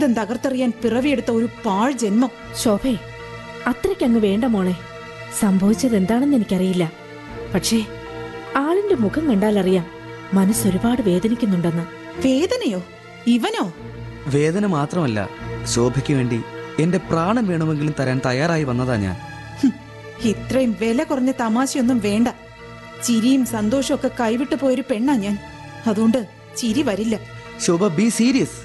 ജീവിതം തകർത്തെറിയാൻ പിറവിയെടുത്ത ഒരു പാഴ് ജന്മം ശോഭേ അത്രയ്ക്കങ്ങ് വേണ്ട മോളെ സംഭവിച്ചത് എന്താണെന്ന് എനിക്കറിയില്ല പക്ഷേ ആളിന്റെ മുഖം കണ്ടാലറിയാം മനസ്സൊരുപാട് വേദനിക്കുന്നുണ്ടെന്ന് വേദനയോ ഇവനോ വേദന മാത്രമല്ല ശോഭയ്ക്ക് വേണ്ടി എന്റെ പ്രാണൻ വേണമെങ്കിലും തരാൻ തയ്യാറായി വന്നതാ ഞാൻ ഹും, ഇത്രയും വില കുറഞ്ഞ തമാശയൊന്നും വേണ്ട ചിരിയും സന്തോഷവും ഒക്കെ കൈവിട്ടു പോയൊരു പെണ്ണാ ഞാൻ അതുകൊണ്ട് ചിരി വരില്ല Shobha be serious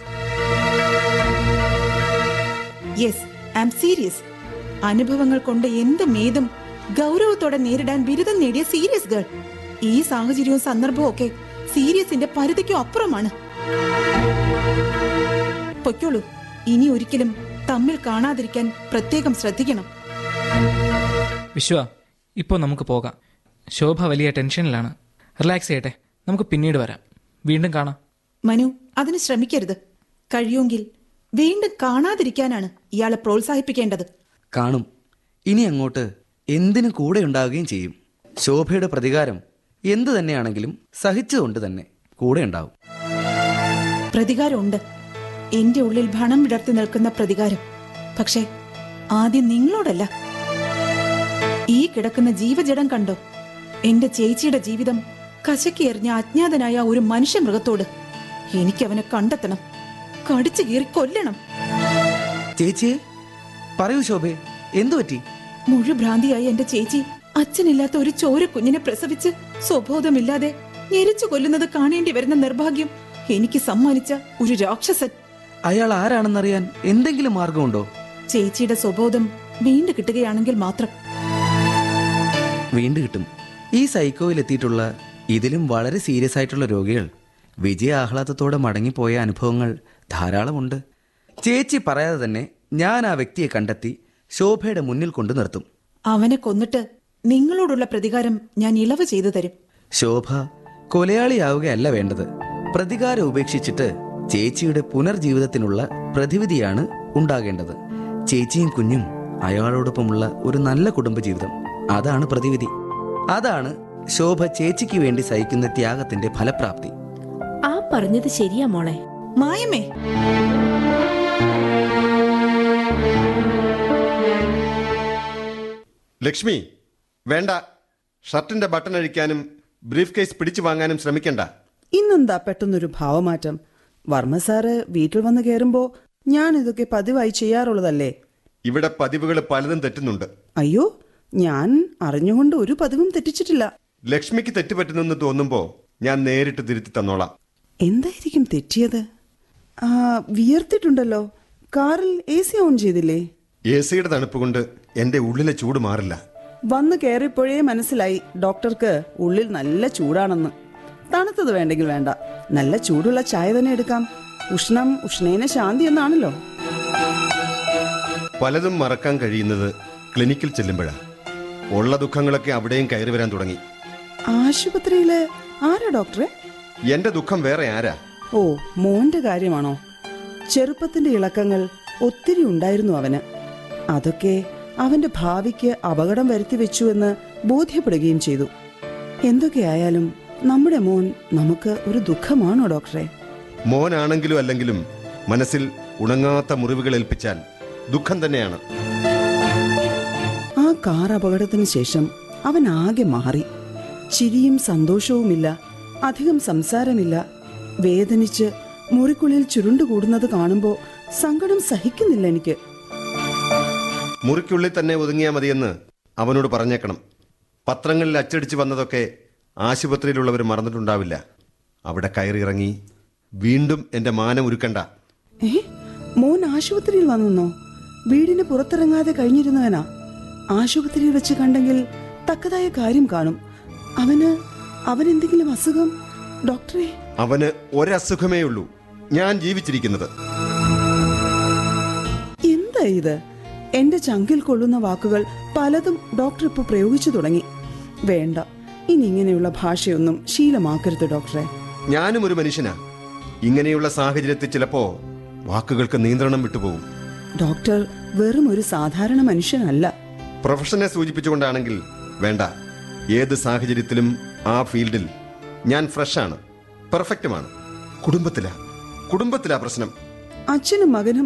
yes I am serious അനുഭവങ്ങൾ കൊണ്ട് എന്ത് മേതും ഗൗരവത്തോടെ നേരിടാൻ ബിരുദം നേടിയ സീരിയസ് ഗേൾ ഈ സാഹചര്യവും സന്ദർഭവും ഒക്കെ സീരിയസിന്റെ പരിധിക്കും അപ്പുറമാണ് പൊയ്ക്കോളൂ ഇനി ഒരിക്കലും തമ്മിൽ കാണാതിരിക്കാൻ പ്രത്യേകം ശ്രദ്ധിക്കണം വിശ്വ ഇപ്പോൾ നമുക്ക് പോകാം ശോഭ വലിയ ടെൻഷനിലാണ് റിലാക്സ് ചെയ്യട്ടെ നമുക്ക് പിന്നീട് വരാം വീണ്ടും കാണാം മനു അതിന് ശ്രമിക്കരുത് കഴിയുമെങ്കിൽ വീണ്ടും കാണാതിരിക്കാനാണ് ഇയാളെ പ്രോത്സാഹിപ്പിക്കേണ്ടത് കാണും ഇനി അങ്ങോട്ട് എന്തിനും കൂടെ ഉണ്ടാവുകയും ചെയ്യും ശോഭയുടെ പ്രതികാരം എന്തു തന്നെയാണെങ്കിലും സഹിച്ചുകൊണ്ട് തന്നെ കൂടെ ഉണ്ടാവും പ്രതികാരമുണ്ട് എന്റെ ഉള്ളിൽ ഭണം വിടർത്തി നിൽക്കുന്ന പ്രതികാരം പക്ഷേ ആദ്യം നിങ്ങളോടല്ല ഈ കിടക്കുന്ന ജീവജടം കണ്ടോ എന്റെ ചേച്ചിയുടെ ജീവിതം കശക്കി എറിഞ്ഞ അജ്ഞാതനായ ഒരു മനുഷ്യമൃഗത്തോട് എനിക്കവനെ കണ്ടെത്തണം കടിച്ചു കീറി കൊല്ലണം ചേച്ചിയെ പറയൂ ശോഭേ എന്തു പറ്റി മുഴുഭ്രാന്തിയായ എന്റെ ചേച്ചി അച്ഛനില്ലാത്ത ഒരു ചോര കുഞ്ഞിനെ പ്രസവിച്ച് സ്വബോധമില്ലാതെ ഞെരിച്ചു കൊല്ലുന്നത് കാണേണ്ടി വരുന്ന നിർഭാഗ്യം എനിക്ക് സമ്മാനിച്ച ഒരു രാക്ഷസൻ അയാൾ ആരാണെന്നറിയാൻ എന്തെങ്കിലും മാർഗമുണ്ടോ ചേച്ചിയുടെ സ്വബോധം വീണ്ടും കിട്ടുകയാണെങ്കിൽ മാത്രം വീണ്ടും കിട്ടും ഈ സൈക്കോയിൽ എത്തിയിട്ടുള്ള ഇതിലും വളരെ സീരിയസ് ആയിട്ടുള്ള രോഗികൾ വിജയ ആഹ്ലാദത്തോടെ മടങ്ങിപ്പോയ അനുഭവങ്ങൾ ധാരാളമുണ്ട് ചേച്ചി പറയാതെ തന്നെ ഞാൻ ആ വ്യക്തിയെ കണ്ടെത്തി ശോഭയുടെ മുന്നിൽ കൊണ്ടു നിർത്തും അവനെ കൊന്നിട്ട് നിങ്ങളോടുള്ള പ്രതികാരം ഞാൻ ഇളവ് ചെയ്തു തരും ശോഭ കൊലയാളിയാവുകയല്ല വേണ്ടത് പ്രതികാരം ഉപേക്ഷിച്ചിട്ട് ചേച്ചിയുടെ പുനർജീവിതത്തിനുള്ള പ്രതിവിധിയാണ് ഉണ്ടാകേണ്ടത് ചേച്ചിയും കുഞ്ഞും അയാളോടൊപ്പമുള്ള ഒരു നല്ല കുടുംബജീവിതം അതാണ് പ്രതിവിധി അതാണ് ശോഭ ചേച്ചിക്ക് വേണ്ടി സഹിക്കുന്ന ത്യാഗത്തിന്റെ ഫലപ്രാപ്തി ആ പറഞ്ഞത് ശരിയാ മോളെ മായമേ ലക്ഷ്മി വേണ്ട ഷർട്ടിന്റെ ബട്ടൺ അഴിക്കാനും ബ്രീഫ് കേസ് പിടിച്ചു വാങ്ങാനും ശ്രമിക്കണ്ട ഇന്നെന്താ പെട്ടെന്നൊരു ഭാവമാറ്റം വർമ്മ സാറ് വീട്ടിൽ വന്ന് കയറുമ്പോ ഞാൻ ഇതൊക്കെ പതിവായി ചെയ്യാറുള്ളതല്ലേ ഇവിടെ പതിവുകൾ പലതും തെറ്റുന്നുണ്ട് അയ്യോ ഞാൻ അറിഞ്ഞുകൊണ്ട് ഒരു പതിവും തെറ്റിച്ചിട്ടില്ല ലക്ഷ്മിക്ക് തെറ്റുപറ്റുന്നെന്ന് തോന്നുമ്പോ ഞാൻ നേരിട്ട് തിരുത്തി തന്നോളാം എന്തായിരിക്കും തെറ്റിയത് ആ വിയർത്തിട്ടുണ്ടല്ലോ കാറിൽ എ സി ഓൺ ചെയ്തില്ലേ എ സിയുടെ തണുപ്പ് കൊണ്ട് എന്റെ ഉള്ളിലെ ചൂട് മാറില്ല വന്ന് കയറിയപ്പോഴേ മനസ്സിലായി ഡോക്ടർക്ക് ഉള്ളിൽ നല്ല ചൂടാണെന്ന് തണുത്തത് വേണ്ടെങ്കിൽ വേണ്ട നല്ല ചൂടുള്ള ചായ തന്നെ എടുക്കാം ഉഷ്ണം ഉഷ്ണേന ശാന്തി എന്നാണല്ലോ പലതും മറക്കാൻ കഴിയുന്നത് ക്ലിനിക്കിൽ ചെല്ലുമ്പോഴാ ഉള്ള ദുഃഖങ്ങളൊക്കെ അവിടെയും കയറി വരാൻ തുടങ്ങി ആശുപത്രിയില് ആരാ ഡോക്ടറെ എന്റെ ദുഃഖം വേറെ ആരാ ഓ മോന്റെ കാര്യമാണോ ചെറുപ്പത്തിന്റെ ഇളക്കങ്ങൾ ഒത്തിരി ഉണ്ടായിരുന്നു അവന് അതൊക്കെ അവന്റെ ഭാവിക്ക് അപകടം വരുത്തി വെച്ചുവെന്ന് ബോധ്യപ്പെടുകയും ചെയ്തു എന്തൊക്കെയായാലും നമ്മുടെ മോൻ നമുക്ക് ഒരു ദുഃഖമാണോ ഡോക്ടറെ മോനാണെങ്കിലും അല്ലെങ്കിലും മനസ്സിൽ ഉണങ്ങാത്ത മുറിവുകൾ ഏൽപ്പിച്ചാൽ ദുഃഖം തന്നെയാണ് ആ കാർ അപകടത്തിന് ശേഷം അവൻ ആകെ മാറി ചിരിയും സന്തോഷവുമില്ല അധികം സംസാരമില്ല വേദനിച്ച് മുറിക്കുള്ളിൽ ചുരുണ്ടുകൂടുന്നത് കാണുമ്പോൾ സങ്കടം സഹിക്കുന്നില്ല എനിക്ക് മുറിക്കുള്ളിൽ തന്നെ ഒതുങ്ങിയാൽ മതിയെന്ന് അവനോട് പറഞ്ഞേക്കണം പത്രങ്ങളിൽ അച്ചടിച്ച് വന്നതൊക്കെ ആശുപത്രിയിലുള്ളവർ മറന്നിട്ടുണ്ടാവില്ല അവിടെ കയറിയിറങ്ങി വീണ്ടും എൻ്റെ മാനം ഉരുക്കണ്ട ഏ മോൻ ആശുപത്രിയിൽ വന്നെന്നോ വീടിന് പുറത്തിറങ്ങാതെ കഴിഞ്ഞിരുന്നവനാ ആശുപത്രിയിൽ വെച്ച് കണ്ടെങ്കിൽ തക്കതായ കാര്യം കാണും അവന് അവനെന്തെങ്കിലും അസുഖം ഡോക്ടറെ അവന് ഒരസുഖമേ ഉള്ളൂ ഞാൻ ജീവിച്ചിരിക്കുന്നത് എന്താ ഇത് എന്റെ ചങ്കിൽ കൊള്ളുന്ന വാക്കുകൾ പലതും ഡോക്ടർ ഇപ്പൊ പ്രയോഗിച്ചു തുടങ്ങി വേണ്ട ഇനി ഇങ്ങനെയുള്ള ഭാഷയൊന്നും ശീലമാക്കരുത് ഡോക്ടറെ ഞാനും ഒരു മനുഷ്യനാ ഇങ്ങനെയുള്ള സാഹചര്യത്തിൽ ചിലപ്പോ വാക്കുകൾക്ക് നിയന്ത്രണം വിട്ടുപോകും ഡോക്ടർ വെറും ഒരു സാധാരണ മനുഷ്യനല്ല പ്രൊഫഷനെ സൂചിപ്പിച്ചുകൊണ്ടാണെങ്കിൽ വേണ്ട ഏത് സാഹചര്യത്തിലും ആ ഫീൽഡിൽ ഞാൻ ഫ്രഷാണ് പെർഫെക്റ്റുമാണ് കുടുംബത്തിലാ കുടുംബത്തിലാ പ്രശ്നം അച്ഛനും മകനും